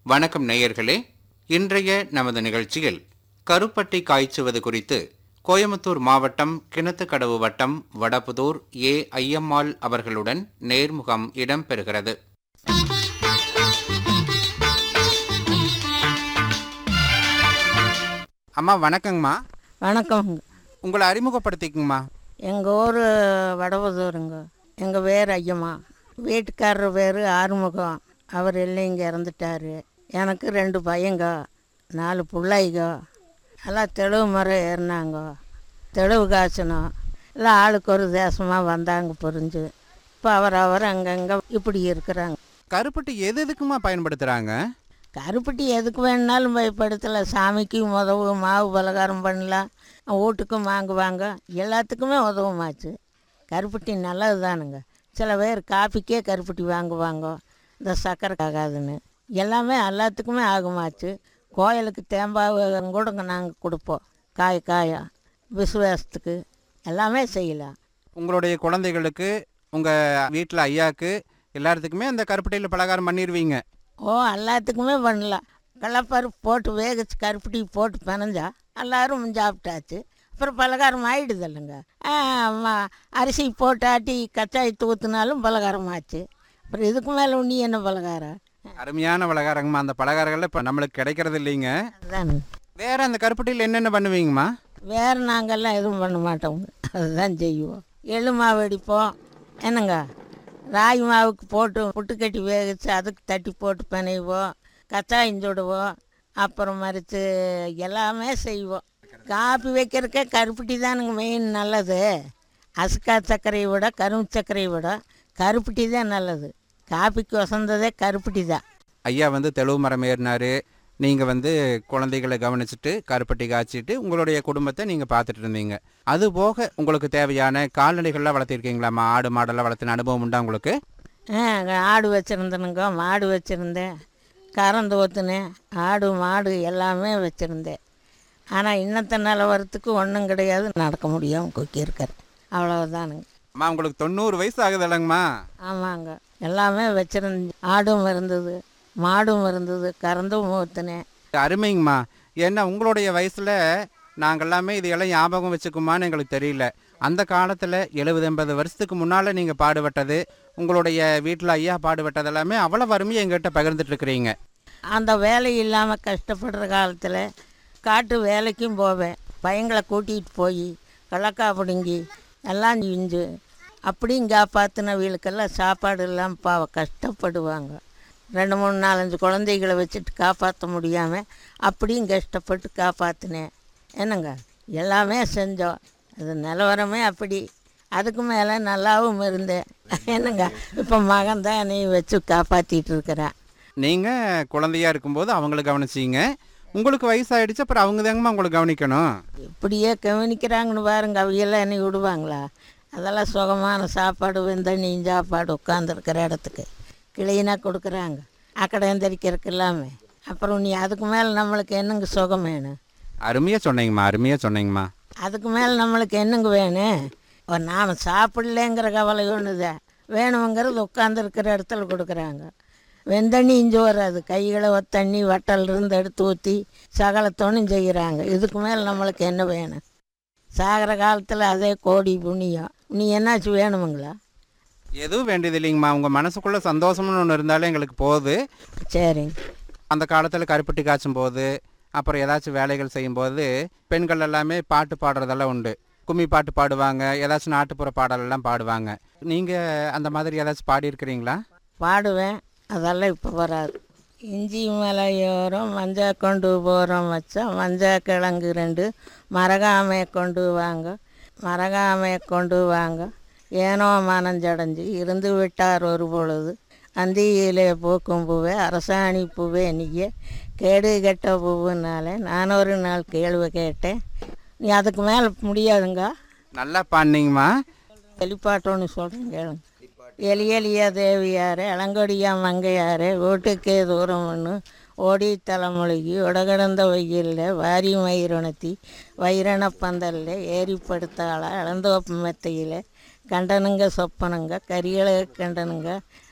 வணக்கம் நேயர்களே இன்றைய நமது நிகழ்ச்சியில் கருப்பட்டி காய்ச்சுவது குறித்து கோயமுத்தூர் மாவட்டம் கிணத்துக்கடவு வட்டம் வடபுதூர் ஏ ஐயம்மாள் அவர்களுடன் நேர்முகம் இடம்பெறுகிறது அம்மா வணக்கங்கம்மா வணக்கம்ங்க உங்களை அறிமுகப்படுத்திக்குங்கம்மா எங்கள் ஊர் வடபுதூருங்க எங்கள் பேர் ஐயம்மா வீட்டுக்காரர் பேர் ஆறுமுகம் அவர் இல்லைங்க இறந்துட்டார் எனக்கு ரெண்டு பையங்க நாலு பிள்ளைங்க எல்லாம் தெளிவு மரம் ஏறினாங்க தெளிவு காய்ச்சணும் எல்லாம் ஆளுக்கு ஒரு தேசமாக வந்தாங்க புரிஞ்சு இப்போ அவர் அவர் அங்கங்கே இப்படி இருக்கிறாங்க கருப்பட்டி எது எதுக்குமா பயன்படுத்துகிறாங்க கருப்பட்டி எதுக்கு வேணுனாலும் பயப்படுத்தல சாமிக்கு உதவு மாவு பலகாரம் பண்ணலாம் வீட்டுக்கும் வாங்குவாங்க எல்லாத்துக்குமே உதவுமாச்சு கருப்பட்டி நல்லது தானுங்க சில பேர் காப்பிக்கே கருப்பட்டி வாங்குவாங்க இந்த சக்கரை ஆகாதுன்னு எல்லாமே எல்லாத்துக்குமே ஆகுமாச்சு கோயிலுக்கு தேம்பாவை கூட நாங்கள் கொடுப்போம் காய் காயா விசுவாசத்துக்கு எல்லாமே செய்யலாம் உங்களுடைய குழந்தைகளுக்கு உங்கள் வீட்டில் ஐயாக்கு எல்லாத்துக்குமே அந்த கருப்பட்டியில் பலகாரம் பண்ணிடுவீங்க ஓ எல்லாத்துக்குமே பண்ணலாம் கடலப்பருப்பு போட்டு வேகச்சு கருப்பட்டி போட்டு பினஞ்சா எல்லாரும் சாப்பிட்டாச்சு அப்புறம் பலகாரம் ஆயிடுது இல்லைங்க அரிசி போட்டு ஆட்டி கச்சாயத்து ஊற்றினாலும் பலகாரம் ஆச்சு அப்புறம் இதுக்கு மேலே உண்ணி என்ன பலகாரம் அருமையான பலகாரங்கம்மா அந்த பலகாரங்கள்ல இப்போ நம்மளுக்கு கிடைக்கிறது இல்லைங்க அதுதான் வேற அந்த கருப்பட்டியில் என்னென்ன பண்ணுவீங்கம்மா வேறு நாங்கள்லாம் எதுவும் பண்ண மாட்டோங்க அதுதான் செய்வோம் எள்ளு மாவு அடிப்போம் என்னங்க ராகி மாவுக்கு போட்டு புட்டு கட்டி வேகச்சு அதுக்கு தட்டி போட்டு பிணைவோம் கச்சாயம் சுடுவோம் அப்புறம் மறித்து எல்லாமே செய்வோம் காப்பி வைக்கிறதுக்கே கருப்பட்டி தானுங்க மெயின் நல்லது அசுக்கா சர்க்கரையை விட கரும்பு சர்க்கரையை விட கருப்பட்டி தான் நல்லது காப்பிக்கு வசந்ததே கருப்பட்டி தான் ஐயா வந்து தெளிவு மரம் ஏறினாரு நீங்கள் வந்து குழந்தைகளை கவனிச்சுட்டு கருப்பட்டி காய்ச்சிட்டு உங்களுடைய குடும்பத்தை நீங்கள் பார்த்துட்டு இருந்தீங்க அது போக உங்களுக்கு தேவையான கால்நடைகள்லாம் வளர்த்திருக்கீங்களாம்மா ஆடு மாடெல்லாம் வளர்த்தின அனுபவம் உண்டா உங்களுக்கு ஆ ஆடு வச்சுருந்தேனுங்க மாடு வச்சுருந்தேன் கறந்து ஊற்றுனேன் ஆடு மாடு எல்லாமே வச்சுருந்தேன் ஆனால் இன்னத்த நிலவரத்துக்கு ஒன்றும் கிடையாது நடக்க முடியும் கொக்கி இருக்கிறேன் அவ்வளவுதானுங்க அம்மா உங்களுக்கு தொண்ணூறு வயசு ஆகுது இல்லைங்கம்மா ஆமாங்க எல்லாமே வச்சுருந்து ஆடும் இருந்தது மாடும் இருந்தது கறந்தும் ஊற்றுனேன் அருமைங்கம்மா ஏன்னா உங்களுடைய வயசில் நாங்கள் எல்லாமே இதையெல்லாம் ஞாபகம் வச்சுக்குமான்னு எங்களுக்கு தெரியல அந்த காலத்தில் எழுபது எண்பது வருஷத்துக்கு முன்னால் நீங்கள் பாடுபட்டது உங்களுடைய வீட்டில் ஐயா பாடுபட்டது எல்லாமே அவ்வளோ வறுமையை எங்கிட்ட பகிர்ந்துட்டு இருக்கிறீங்க அந்த வேலை இல்லாமல் கஷ்டப்படுற காலத்தில் காட்டு வேலைக்கும் போவேன் பையங்களை கூட்டிகிட்டு போய் கடலக்கா பிடுங்கி எல்லாம் செஞ்சு அப்படியும் காப்பாற்றின வீளுக்கெல்லாம் சாப்பாடு இல்லாமல் பாவம் கஷ்டப்படுவாங்க ரெண்டு மூணு நாலஞ்சு குழந்தைகளை வச்சுட்டு காப்பாற்ற முடியாமல் அப்படியும் கஷ்டப்பட்டு காப்பாற்றினேன் என்னங்க எல்லாமே செஞ்சோம் அது நிலவரமே அப்படி அதுக்கு மேலே நல்லாவும் இருந்தேன் என்னங்க இப்போ மகன் தான் என்னை வச்சு காப்பாற்றிட்டு இருக்கிறேன் நீங்கள் குழந்தையா இருக்கும்போது அவங்கள கவனிச்சிங்க உங்களுக்கு வயசாயிடுச்சு அப்புறம் அவங்க தாங்கம்மா உங்களை கவனிக்கணும் இப்படியே கவனிக்கிறாங்கன்னு பாருங்க அவையெல்லாம் என்னை விடுவாங்களா அதெல்லாம் சுகமான சாப்பாடு வெந்தண்ணி சாப்பாடு உட்காந்துருக்கிற இடத்துக்கு கிளீனாக கொடுக்குறாங்க அக்கடை எந்திரிக்கிறதுக்கு எல்லாமே அப்புறம் நீ அதுக்கு மேலே நம்மளுக்கு என்னங்க சுகம் வேணும் அருமையாக சொன்னீங்கம்மா அருமையாக சொன்னீங்கம்மா அதுக்கு மேலே நம்மளுக்கு என்னங்க வேணும் ஒரு நாம் சாப்பிடலேங்கிற கவலை ஒன்றுதான் வேணுங்கிறது உட்காந்துருக்கிற இடத்துல கொடுக்குறாங்க வெந்தண்ணி இஞ்சி வராது கைகளை தண்ணி வட்டல் இருந்து எடுத்து ஊற்றி சகலத்தோணும் செய்கிறாங்க இதுக்கு மேலே நம்மளுக்கு என்ன வேணும் சாகிற காலத்தில் அதே கோடி புண்ணியம் நீ என்னாச்சும் வேணுமுங்களா எதுவும் வேண்டியது இல்லைங்கம்மா உங்கள் மனசுக்குள்ளே சந்தோஷம்னு ஒன்று இருந்தாலே எங்களுக்கு போகுது சரிங்க அந்த காலத்தில் கருப்பட்டி காய்ச்சும் போது அப்புறம் ஏதாச்சும் வேலைகள் செய்யும்போது பெண்கள் எல்லாமே பாட்டு பாடுறதெல்லாம் உண்டு கும்மி பாட்டு பாடுவாங்க ஏதாச்சும் நாட்டுப்புற பாடலெல்லாம் பாடுவாங்க நீங்கள் அந்த மாதிரி ஏதாச்சும் பாடியிருக்கிறீங்களா பாடுவேன் அதெல்லாம் இப்போ வராது இஞ்சி மலையோரம் மஞ்சள் கொண்டு போகிறோம் வச்சா மஞ்சள் கிழங்கு ரெண்டு மரகாமையை கொண்டு வாங்க மரகாமையை கொண்டு வாங்க ஏனோ மனஞ்சடைஞ்சு இருந்து விட்டார் ஒரு பொழுது அந்தியிலே பூக்கும் பூவே அரசாணி பூவே நீயே கேடு கெட்ட பூவுனாலே நான் ஒரு நாள் கேள்வி கேட்டேன் நீ அதுக்கு மேலே முடியாதுங்க நல்லா பாடினீங்கம்மா வெளிப்பாட்டோன்னு சொல்கிறேன் கேளுங்க எலி எலியா தேவியாரே இளங்கொடியா மங்கையாரே வீட்டுக்கே தூரம் ஒன்று ஓடி தலைமொழிகி உடகடந்த வெயிலில் வாரி மயிருணத்தி வைரண பந்தல்ல ஏறி படுத்தாளா இளந்தோப்பு மெத்தையில் கண்டனுங்க சொப்பனுங்க கரியலை கண்டனுங்க